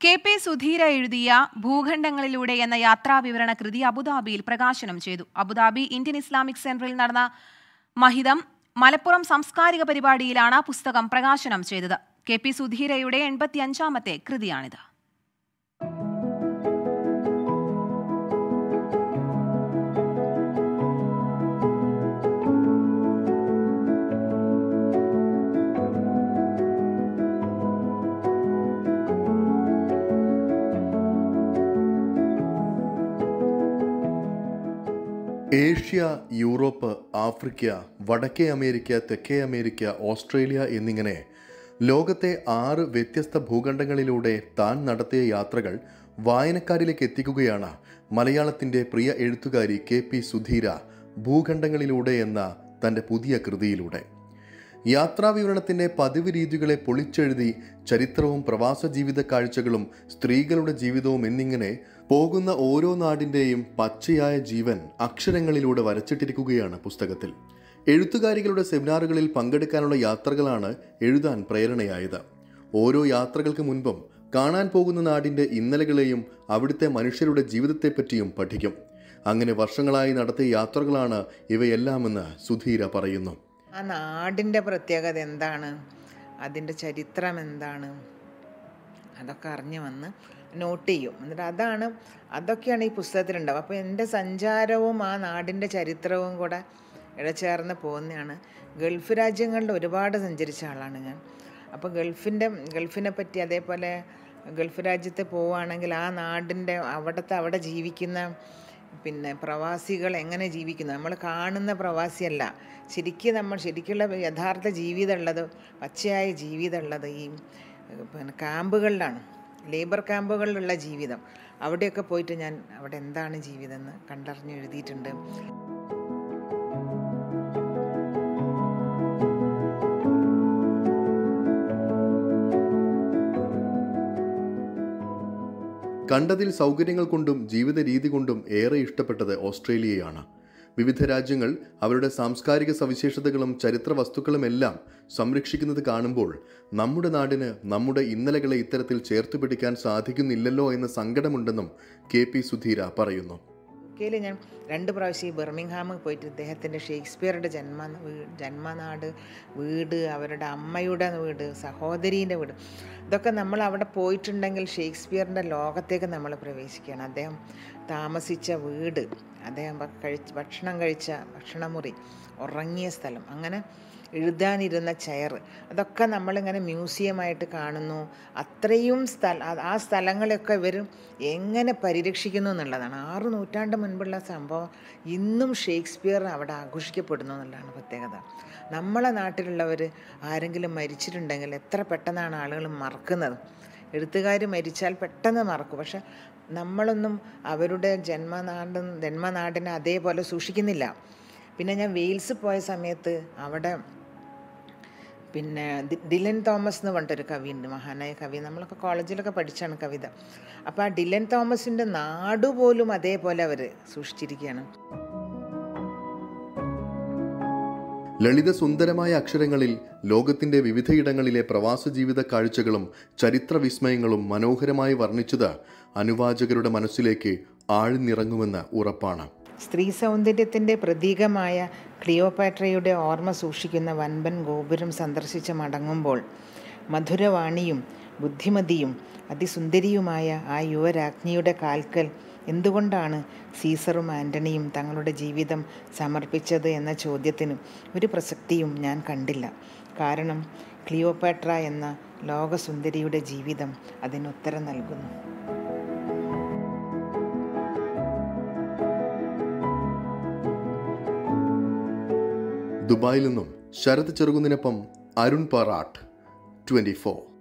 K P Sudheera എഴുതിയ ഭൂഖണ്ഡങ്ങളിലൂടെ എന്ന യാത്രാവിവരണ കൃതി അബുദാബിയിൽ പ്രകാശനം ചെയ്തു അബുദാബി ഇന്ത്യൻ ഇസ്ലാമിക് സെന്ററിൽ നടന്ന മഹിതം മലപ്പുറം സാംസ്കാരിക പരിപാടിയിലാണ് പുസ്തകം പ്രകാശനം ചെയ്തത് കെ പി സുധീരയുടെ എൺപത്തിയഞ്ചാമത്തെ കൃതിയാണിത് ഏഷ്യ യൂറോപ്പ് ആഫ്രിക്ക വടക്കേ അമേരിക്ക തെക്കേ അമേരിക്ക ഓസ്ട്രേലിയ എന്നിങ്ങനെ ലോകത്തെ ആറ് വ്യത്യസ്ത ഭൂഖണ്ഡങ്ങളിലൂടെ താൻ നടത്തിയ യാത്രകൾ വായനക്കാരിലേക്ക് എത്തിക്കുകയാണ് മലയാളത്തിൻ്റെ പ്രിയ എഴുത്തുകാരി കെ പി സുധീര ഭൂഖണ്ഡങ്ങളിലൂടെ എന്ന തൻ്റെ പുതിയ കൃതിയിലൂടെ യാത്രാവിവരണത്തിന്റെ പതിവ് രീതികളെ പൊളിച്ചെഴുതി ചരിത്രവും പ്രവാസ ജീവിത കാഴ്ചകളും സ്ത്രീകളുടെ ജീവിതവും എന്നിങ്ങനെ പോകുന്ന ഓരോ നാടിന്റെയും പച്ചയായ ജീവൻ അക്ഷരങ്ങളിലൂടെ വരച്ചിട്ടിരിക്കുകയാണ് പുസ്തകത്തിൽ എഴുത്തുകാരികളുടെ സെമിനാറുകളിൽ പങ്കെടുക്കാനുള്ള യാത്രകളാണ് എഴുതാൻ പ്രേരണയായത് ഓരോ യാത്രകൾക്ക് മുൻപും കാണാൻ പോകുന്ന നാടിന്റെ ഇന്നലകളെയും അവിടുത്തെ മനുഷ്യരുടെ ജീവിതത്തെപ്പറ്റിയും പഠിക്കും അങ്ങനെ വർഷങ്ങളായി നടത്തിയ യാത്രകളാണ് ഇവയെല്ലാമെന്ന് സുധീര പറയുന്നു ആ നാടിൻ്റെ പ്രത്യേകത എന്താണ് അതിൻ്റെ ചരിത്രം എന്താണ് അതൊക്കെ അറിഞ്ഞു വന്ന് നോട്ട് ചെയ്യും എന്നിട്ട് അതാണ് അതൊക്കെയാണ് ഈ പുസ്തകത്തിലുണ്ടാവും അപ്പോൾ എൻ്റെ സഞ്ചാരവും ആ നാടിൻ്റെ ചരിത്രവും കൂടെ ഇടചേർന്ന് പോകുന്നതാണ് ഗൾഫ് രാജ്യങ്ങളിൽ ഒരുപാട് സഞ്ചരിച്ച ആളാണ് ഞാൻ അപ്പോൾ ഗൾഫിൻ്റെ ഗൾഫിനെ പറ്റി അതേപോലെ ഗൾഫ് രാജ്യത്ത് പോവുകയാണെങ്കിൽ ആ നാടിൻ്റെ അവിടുത്തെ അവിടെ ജീവിക്കുന്ന പിന്നെ പ്രവാസികൾ എങ്ങനെ ജീവിക്കുന്നു നമ്മൾ കാണുന്ന പ്രവാസിയല്ല ശരിക്കും നമ്മൾ ശരിക്കുള്ള യഥാർത്ഥ ജീവിതമുള്ളത് പച്ചയായ ജീവിതമുള്ളത് ഈ പിന്നെ ക്യാമ്പുകളിലാണ് ലേബർ ക്യാമ്പുകളിലുള്ള ജീവിതം അവിടെയൊക്കെ പോയിട്ട് ഞാൻ അവിടെ എന്താണ് ജീവിതം എന്ന് കണ്ടറിഞ്ഞ് എഴുതിയിട്ടുണ്ട് കണ്ടതിൽ സൗകര്യങ്ങൾ കൊണ്ടും ജീവിത രീതി കൊണ്ടും ഏറെ ഇഷ്ടപ്പെട്ടത് ഓസ്ട്രേലിയയാണ് വിവിധ രാജ്യങ്ങൾ അവരുടെ സാംസ്കാരിക സവിശേഷതകളും ചരിത്ര വസ്തുക്കളുമെല്ലാം സംരക്ഷിക്കുന്നത് കാണുമ്പോൾ നമ്മുടെ നാടിന് നമ്മുടെ ഇന്നലകളെ ഇത്തരത്തിൽ ചേർത്ത് പിടിക്കാൻ സാധിക്കുന്നില്ലല്ലോ എന്ന സങ്കടമുണ്ടെന്നും കെ പി സുധീര പറയുന്നു യിൽ ഞാൻ രണ്ട് പ്രാവശ്യം ഈ ബെർമിംഗ്ഹാമിൽ പോയിട്ട് ഇദ്ദേഹത്തിൻ്റെ ഷേക്സ്പിയറുടെ ജന്മ വീ- ജന്മനാട് വീട് അവരുടെ അമ്മയുടെ വീട് സഹോദരീൻ്റെ വീട് ഇതൊക്കെ നമ്മൾ അവിടെ പോയിട്ടുണ്ടെങ്കിൽ ഷേക്സ്പിയറിൻ്റെ ലോകത്തേക്ക് നമ്മൾ പ്രവേശിക്കുകയാണ് അദ്ദേഹം താമസിച്ച വീട് അദ്ദേഹം ഭ- കഴിച്ച് ഭക്ഷണം കഴിച്ച ഭക്ഷണമുറി ഉറങ്ങിയ സ്ഥലം അങ്ങനെ എഴുതാനിരുന്ന ചെയർ അതൊക്കെ നമ്മളിങ്ങനെ മ്യൂസിയമായിട്ട് കാണുന്നു അത്രയും സ്ഥല ആ- ആ സ്ഥലങ്ങളെയൊക്കെ ഇവർ എങ്ങനെ പരിരക്ഷിക്കുന്നു എന്നുള്ളതാണ് ആറ് നൂറ്റാണ്ട് മുൻപുള്ള സംഭവം ഇന്നും ഷേക്സ്പിയർ അവിടെ ആഘോഷിക്കപ്പെടുന്നു എന്നുള്ളതാണ് പ്രത്യേകത നമ്മളെ നാട്ടിലുള്ളവർ ആരെങ്കിലും മരിച്ചിട്ടുണ്ടെങ്കിൽ എത്ര പെട്ടെന്നാണ് ആളുകൾ മറക്കുന്നത് എഴുത്തുകാർ മരിച്ചാൽ പെട്ടെന്ന് മറക്കും പക്ഷെ നമ്മളൊന്നും അവരുടെ ജന്മനാട് ജന്മനാടിനെ അതേപോലെ സൂക്ഷിക്കുന്നില്ല പിന്നെ ഞാൻ വെയിൽസ് പോയ സമയത്ത് അവിടെ പിന്നെ ദി- ഡിലൻ തോമസ് എന്ന് പറഞ്ഞിട്ടൊരു കവിയുണ്ട് മഹാനായ കവി നമ്മളൊക്കെ കോളേജിലൊക്കെ പഠിച്ചാണ് കവിത അപ്പോൾ ആ ഡിലൻ തോമസിൻ്റെ നാട് പോലും അതേപോലെ അവർ സൂക്ഷിച്ചിരിക്കുകയാണ് ലളിത സുന്ദരമായ അക്ഷരങ്ങളിൽ ലോകത്തിന്റെ വിവിധയിടങ്ങളിലെ പ്രവാസ ജീവിത കാഴ്ചകളും ചരിത്ര വിസ്മയങ്ങളും മനോഹരമായി വർണ്ണിച്ചത് അനുവാചകരുടെ മനസ്സിലേക്ക് ആഴ്ന്നിറങ്ങുമെന്ന് ഉറപ്പാണ് സ്ത്രീ സൗന്ദര്യത്തിൻ്റെ പ്രതീകമായ ക്ലിയോപാട്രയുടെ ഓർമ്മ സൂക്ഷിക്കുന്ന വൻപൻ ഗോപുരം സന്ദർശിച്ച് മടങ്ങുമ്പോൾ മധുരവാണിയും ബുദ്ധിമതിയും അതിസുന്ദരിയുമായ ആ യുവരാജ്ഞിയുടെ കാൽക്കൽ എന്തുകൊണ്ടാണ് സീസറും ആൻ്റണിയും തങ്ങളുടെ ജീവിതം സമർപ്പിച്ചത് എന്ന ചോദ്യത്തിന് ഒരു പ്രസക്തിയും ഞാൻ കണ്ടില്ല കാരണം ക്ലിയോപാട്ര എന്ന ലോകസുന്ദരിയുടെ ജീവിതം അതിനുത്തരം നൽകുന്നു ദുബായിൽ നിന്നും ശരത് ചെറുകുന്നിനൊപ്പം അരുൺ പറാട്ട് ട്വന്റി ഫോർ